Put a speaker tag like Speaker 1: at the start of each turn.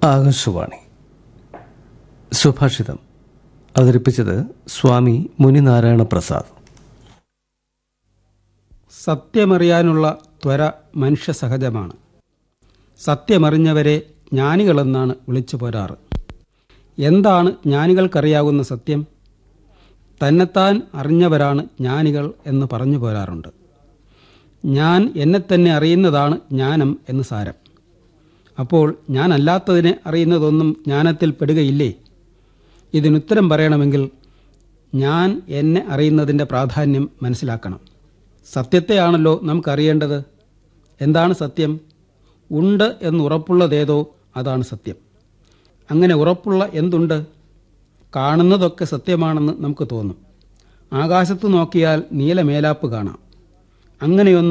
Speaker 1: ആകാശവാണി സുഭാഷിതം അവതരിപ്പിച്ചത് സ്വാമി മുനിനാരായണ പ്രസാദ്
Speaker 2: സത്യമറിയാനുള്ള ത്വര മനുഷ്യ സഹജമാണ് സത്യമറിഞ്ഞവരെ ജ്ഞാനികളെന്നാണ് വിളിച്ചു പോരാറ് എന്താണ് ജ്ഞാനികൾക്കറിയാവുന്ന സത്യം തന്നെത്താൻ അറിഞ്ഞവരാണ് ജ്ഞാനികൾ എന്ന് പറഞ്ഞു പോരാറുണ്ട് ഞാൻ എന്നെ തന്നെ അറിയുന്നതാണ് ജ്ഞാനം എന്ന് സാരം അപ്പോൾ ഞാൻ അല്ലാത്തതിനെ അറിയുന്നതൊന്നും ജ്ഞാനത്തിൽ പെടുകയില്ലേ ഇതിനുത്തരം പറയണമെങ്കിൽ ഞാൻ എന്നെ അറിയുന്നതിൻ്റെ പ്രാധാന്യം മനസ്സിലാക്കണം സത്യത്തെയാണല്ലോ നമുക്കറിയേണ്ടത് എന്താണ് സത്യം ഉണ്ട് എന്ന് ഉറപ്പുള്ളതേതോ അതാണ് സത്യം അങ്ങനെ ഉറപ്പുള്ള എന്തുണ്ട് കാണുന്നതൊക്കെ സത്യമാണെന്ന് നമുക്ക് തോന്നും ആകാശത്ത് നോക്കിയാൽ നീലമേലാപ്പ് കാണാം അങ്ങനെയൊന്നും